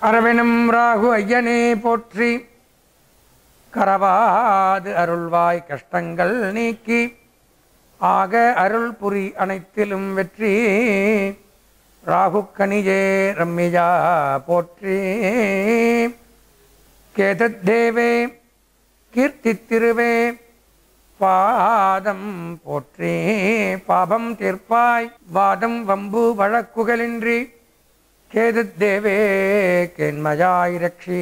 அரவெனும் ராகு ஐயனே போற்றி கரவாது அருள்வாய் கஷ்டங்கள் நீக்கி ஆக அருள் புரி அனைத்திலும் வெற்றி ராகு கனியே ரம்மியா போற்றி கேதத்தேவே கீர்த்தி திருவே பாதம் போற்றி பாபம் தீர்ப்பாய் வாதம் வம்பு வழக்குகளின்றி கேதுத்தேவே கேண்மயாய் ரக்ஷி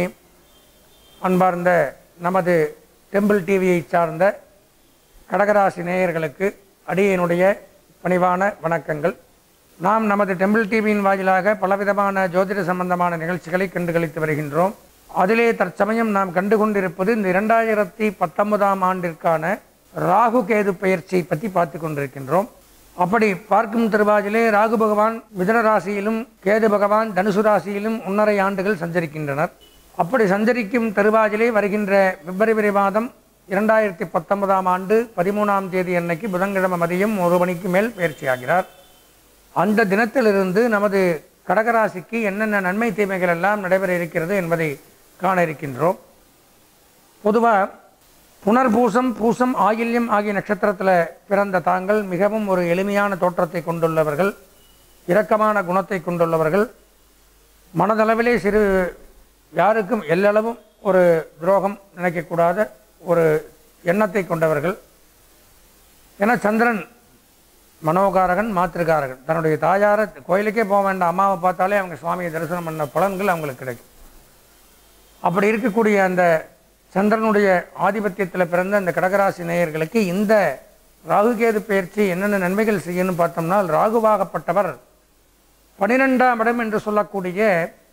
அன்பார்ந்த நமது டெம்பிள் டிவியை சார்ந்த கடகராசி நேயர்களுக்கு அடியனுடைய பணிவான வணக்கங்கள் நாம் நமது டெம்பிள் டிவியின் வாயிலாக பலவிதமான ஜோதிட சம்பந்தமான நிகழ்ச்சிகளை கண்டுகளித்து வருகின்றோம் அதிலே தற்சமயம் நாம் கண்டு கொண்டிருப்பது இந்த இரண்டாயிரத்தி பத்தொன்பதாம் ஆண்டிற்கான ராகு கேது பயிற்சியை பற்றி பார்த்து கொண்டிருக்கின்றோம் அப்படி பார்க்கும் திருவாதிலே ராகு பகவான் மிதன ராசியிலும் கேது பகவான் தனுசு ராசியிலும் ஒன்றரை ஆண்டுகள் சஞ்சரிக்கின்றனர் அப்படி சஞ்சரிக்கும் தருவாயிலே வருகின்ற பிப்ரவரி மாதம் இரண்டாயிரத்தி பத்தொன்பதாம் ஆண்டு பதிமூணாம் தேதி அன்னைக்கு புதன்கிழமை மதியம் ஒரு மணிக்கு மேல் பயிற்சியாகிறார் அந்த தினத்திலிருந்து நமது கடகராசிக்கு என்னென்ன நன்மை தீமைகள் எல்லாம் நடைபெற இருக்கிறது என்பதை காண இருக்கின்றோம் பொதுவாக புனர்பூசம் பூசம் ஆயில்யம் ஆகிய நட்சத்திரத்தில் பிறந்த தாங்கள் மிகவும் ஒரு எளிமையான தோற்றத்தை கொண்டுள்ளவர்கள் இரக்கமான குணத்தை கொண்டுள்ளவர்கள் மனதளவிலே சிறு யாருக்கும் எல்லளவும் ஒரு துரோகம் நினைக்கக்கூடாத ஒரு எண்ணத்தை கொண்டவர்கள் ஏன்னா சந்திரன் மனோகாரகன் மாத்திருக்காரகன் தன்னுடைய தாயாரை கோயிலுக்கே போக வேண்டாம் அம்மாவை பார்த்தாலே அவங்க சுவாமியை தரிசனம் பண்ண பலன்கள் அவங்களுக்கு கிடைக்கும் அப்படி இருக்கக்கூடிய அந்த சந்திரனுடைய ஆதிபத்தியத்தில் பிறந்த அந்த கடகராசி நேயர்களுக்கு இந்த ராகுகேது பயிற்சி என்னென்ன நன்மைகள் செய்யணும்னு பார்த்தோம்னா ராகுவாகப்பட்டவர் பனிரெண்டாம் இடம் என்று சொல்லக்கூடிய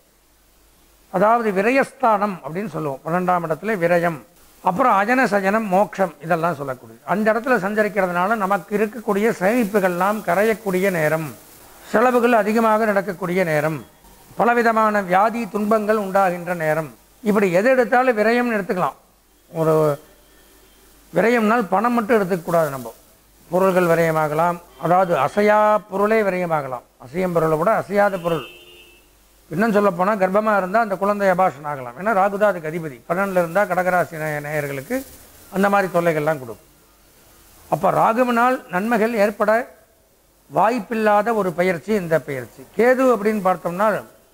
அதாவது விரயஸ்தானம் அப்படின்னு சொல்லுவோம் பன்னெண்டாம் இடத்துல விரயம் அப்புறம் அஜன சஜனம் மோட்சம் இதெல்லாம் சொல்லக்கூடியது அந்த இடத்துல சஞ்சரிக்கிறதுனால நமக்கு இருக்கக்கூடிய சேமிப்புகள்லாம் கரையக்கூடிய நேரம் செலவுகள் அதிகமாக நடக்கக்கூடிய நேரம் பலவிதமான வியாதி துன்பங்கள் உண்டாகின்ற நேரம் இப்படி எது எடுத்தாலும் விரயம்னு எடுத்துக்கலாம் ஒரு விரயம்னால் பணம் மட்டும் எடுத்துக்கக்கூடாது நம்ம பொருள்கள் விரயமாகலாம் அதாவது அசையா பொருளே விரயமாகலாம் அசையும் பொருளை விட அசையாத பொருள் இன்னும் சொல்லப் போனால் கர்ப்பமாக இருந்தால் அந்த குழந்தை அபாஷன் ஆகலாம் ஏன்னா ராகுதா அதுக்கு அதிபதி பன்னெண்டில் இருந்தால் கடகராசி நேய- நேயர்களுக்கு அந்த மாதிரி தொல்லைகள்லாம் கொடுக்கும் அப்போ ராகுவினால் நன்மைகள் ஏற்பட வாய்ப்பில்லாத ஒரு பயிற்சி இந்த பயிற்சி கேது அப்படின்னு பார்த்தோம்னா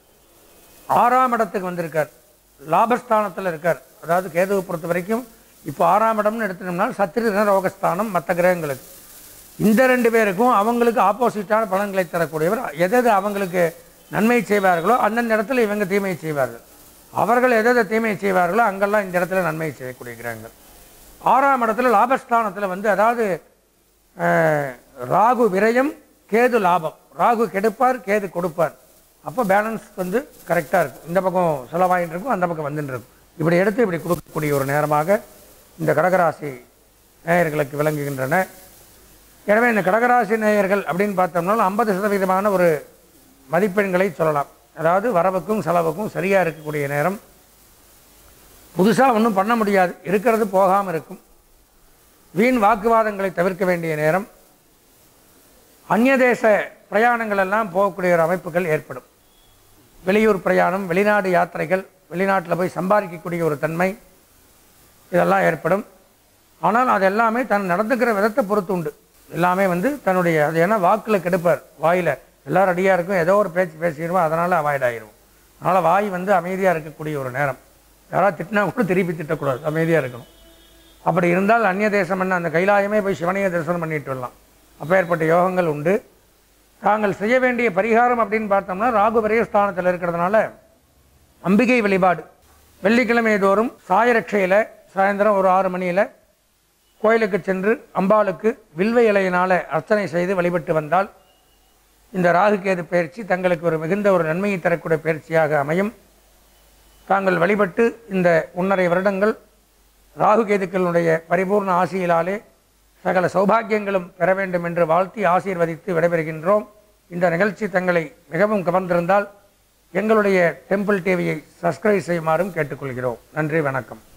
ஆறாம் இடத்துக்கு வந்திருக்கார் லாபஸ்தானத்தில் இருக்கார் அதாவது கேதுவை பொறுத்த வரைக்கும் இப்போ ஆறாம் இடம்னு எடுத்துட்டோம்னா சத்திர ரோகஸ்தானம் மற்ற கிரகங்களுக்கு இந்த ரெண்டு பேருக்கும் அவங்களுக்கு ஆப்போசிட்டான பலன்களை தரக்கூடியவர் எது எது அவங்களுக்கு நன்மை செய்வார்களோ அந்தந்த இடத்துல இவங்க தீமையை செய்வார்கள் அவர்கள் எதை எதை தீமையை செய்வார்களோ அங்கெல்லாம் இந்த இடத்துல நன்மை செய்யக்கூடிய கிரகங்கள் ஆறாம் இடத்துல லாபஸ்தானத்தில் வந்து அதாவது அஹ், ராகு விரயம் கேது லாபம் ராகு கெடுப்பார் கேது கொடுப்பார் அப்போ பேலன்ஸ் வந்து கரெக்டாக இருக்கும் இந்த பக்கம் செலவாயின்னு இருக்கும் அந்த பக்கம் வந்துட்டு இருக்கும் இப்படி எடுத்து இப்படி கொடுக்கக்கூடிய ஒரு நேரமாக இந்த கடகராசி நேயர்களுக்கு விளங்குகின்றன எனவே இந்த கடகராசி நேயர்கள் அப்படின்னு பார்த்தோம்னா ஐம்பது சதவீதமான ஒரு மதிப்பெண்களை சொல்லலாம் அதாவது வரவுக்கும் செலவுக்கும் சரியாக இருக்கக்கூடிய நேரம் புதுசாக ஒன்றும் பண்ண முடியாது இருக்கிறது போகாமல் இருக்கும் வீண் வாக்குவாதங்களை தவிர்க்க வேண்டிய நேரம் அந்நிய தேச பிரயாணங்கள் எல்லாம் போகக்கூடிய ஒரு அமைப்புகள் ஏற்படும் வெளியூர் பிரயாணம் வெளிநாடு யாத்திரைகள் வெளிநாட்டில் போய் சம்பாதிக்கக்கூடிய ஒரு தன்மை இதெல்லாம் ஏற்படும் ஆனால் அது எல்லாமே தன் நடந்துக்கிற விதத்தை பொறுத்து உண்டு எல்லாமே வந்து தன்னுடைய அது ஏன்னா வாக்கில் கெடுப்பார் வாயில் எல்லாரும் ரெடியாக இருக்கும் ஏதோ ஒரு பேச்சு பேசிடுவோம் அதனால் அவாய்ட் ஆயிரும் அதனால் வாய் வந்து அமைதியாக இருக்கக்கூடிய ஒரு நேரம் யாராவது திட்டினா கூட திருப்பி திட்டக்கூடாது அமைதியாக இருக்கணும் அப்படி இருந்தால் அந்நிய தேசம் என்ன அந்த கைலாயமே போய் சிவனையை தரிசனம் பண்ணிட்டு வரலாம் அப்பேற்பட்ட யோகங்கள் உண்டு தாங்கள் செய்ய வேண்டிய பரிகாரம் அப்படின்னு பார்த்தோம்னா ராகு விரயஸ்தானத்தில் இருக்கிறதுனால அம்பிகை வழிபாடு வெள்ளிக்கிழமை தோறும் சாயரட்சையில் சாயந்தரம் ஒரு ஆறு மணியில் கோயிலுக்கு சென்று அம்பாளுக்கு வில்வ இலையினால் அர்ச்சனை செய்து வழிபட்டு வந்தால் இந்த ராகுகேது பயிற்சி தங்களுக்கு ஒரு மிகுந்த ஒரு நன்மையை தரக்கூடிய பயிற்சியாக அமையும் தாங்கள் வழிபட்டு இந்த ஒன்றரை வருடங்கள் ராகுகேதுக்களுடைய பரிபூர்ண ஆசியிலாலே சகல சௌபாக்கியங்களும் பெற வேண்டும் என்று வாழ்த்தி ஆசீர்வதித்து விடைபெறுகின்றோம் இந்த நிகழ்ச்சி தங்களை மிகவும் கவர்ந்திருந்தால் எங்களுடைய டெம்பிள் டிவியை சப்ஸ்கிரைப் செய்யுமாறும் கேட்டுக்கொள்கிறோம் நன்றி வணக்கம்